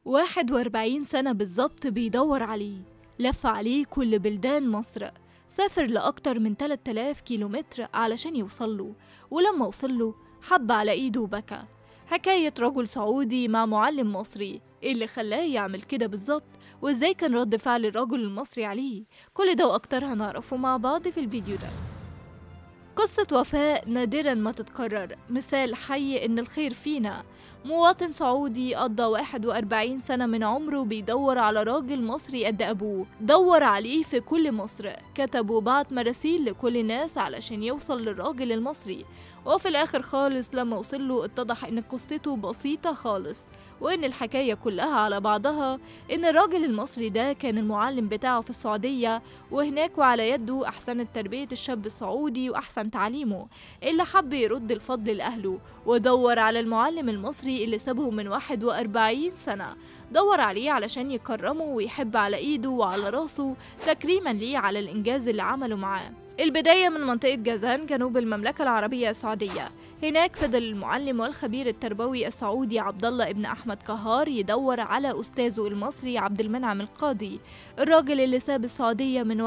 41 سنة بالظبط بيدور عليه لف عليه كل بلدان مصر سافر لأكتر من 3000 كيلومتر علشان يوصله ولما وصله حب على إيده وبكى حكاية رجل سعودي مع معلم مصري إيه اللي خلاه يعمل كده بالظبط وإزاي كان رد فعل الرجل المصري عليه كل ده وأكتر هنعرفه مع بعض في الفيديو ده قصة وفاء نادرا ما تتكرر مثال حي إن الخير فينا مواطن سعودي قضى 41 سنة من عمره بيدور على راجل مصري قد أبوه دور عليه في كل مصر كتب وبعت مراسيل لكل الناس علشان يوصل للراجل المصري وفي الآخر خالص لما وصله اتضح إن قصته بسيطة خالص وإن الحكاية كلها على بعضها إن الراجل المصري ده كان المعلم بتاعه في السعودية وهناك وعلى يده أحسنت تربية الشاب السعودي وأحسن تعليمه اللي حب يرد الفضل لأهله ودور على المعلم المصري اللي سابه من 41 سنة دور عليه علشان يكرمه ويحب على إيده وعلى راسه تكريما ليه على الإنجاز اللي عمله معاه البداية من منطقة جازان جنوب المملكة العربية السعودية هناك فضل المعلم والخبير التربوي السعودي عبد الله ابن احمد كهار يدور على استاذه المصري عبد المنعم القاضي الراجل اللي ساب السعوديه من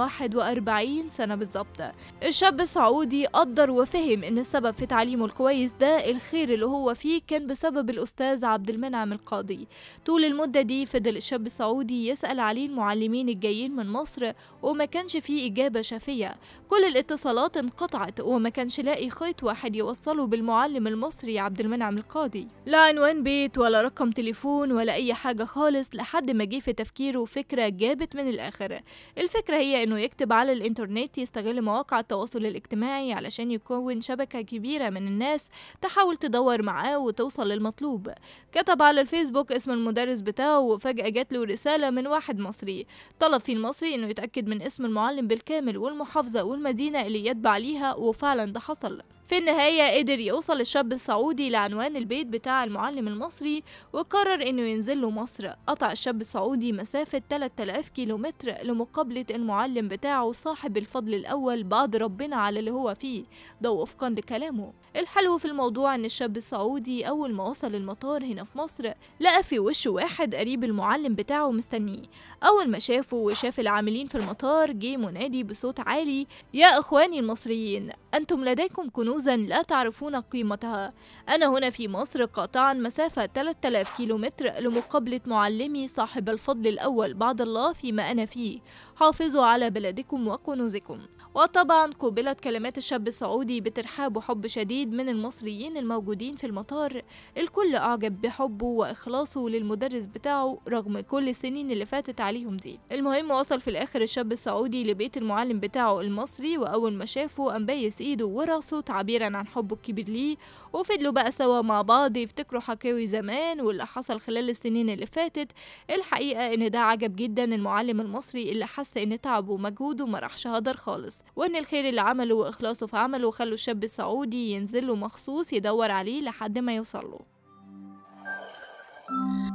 41 سنه بالظبط الشاب السعودي قدر وفهم ان السبب في تعليمه الكويس ده الخير اللي هو فيه كان بسبب الاستاذ عبد المنعم القاضي طول المده دي فضل الشاب السعودي يسال عليه المعلمين الجايين من مصر وما كانش فيه اجابه شافيه كل الاتصالات انقطعت وما كانش لاقي خيط واحد يوصله بال المعلم المصري عبد المنعم القاضي لا عنوان بيت ولا رقم تليفون ولا أي حاجة خالص لحد ما جه في تفكيره فكرة جابت من الآخر الفكرة هي إنه يكتب على الإنترنت يستغل مواقع التواصل الاجتماعي علشان يكون شبكة كبيرة من الناس تحاول تدور معاه وتوصل للمطلوب كتب على الفيسبوك اسم المدرس بتاعه وفجأة جات له رسالة من واحد مصري طلب فيه المصري إنه يتأكد من اسم المعلم بالكامل والمحافظة والمدينة اللي يتبع ليها وفعلا ده حصل في النهاية قدر يوصل الشاب السعودي لعنوان البيت بتاع المعلم المصري وقرر انه ينزل له مصر قطع الشاب السعودي مسافة 3000 كيلومتر لمقابلة المعلم بتاعه صاحب الفضل الأول بعد ربنا على اللي هو فيه ده وفقا لكلامه الحلو في الموضوع ان الشاب السعودي اول ما وصل المطار هنا في مصر لقى في وشه واحد قريب المعلم بتاعه مستنيه اول ما شافه وشاف العاملين في المطار جه منادي بصوت عالي يا اخواني المصريين انتم لديكم كنوزا لا تعرفون قيمتها انا هنا في مصر قاطعا مسافة 3000 كيلومتر لمقابلة معلمي صاحب الفضل الاول بعد الله فيما انا فيه حافظوا على بلدكم وكنوزكم وطبعا قوبلت كلمات الشاب السعودي بترحاب وحب شديد من المصريين الموجودين في المطار الكل أعجب بحبه وإخلاصه للمدرس بتاعه رغم كل السنين اللي فاتت عليهم دي المهم وصل في الآخر الشاب السعودي لبيت المعلم بتاعه المصري وأول ما شافه قام بايس إيده وراسه تعبيرا عن حبه الكبير ليه وفضلوا بقى سوا مع بعض يفتكروا حكاوي زمان واللي حصل خلال السنين اللي فاتت الحقيقة إن ده عجب جدا المعلم المصري اللي حس إن تعبه ومجهوده ما راحش هدر خالص وإن الخير اللي عمله وإخلاصه في عمله خلوا الشاب السعودي ينزل له مخصوص يدور عليه لحد ما يوصل له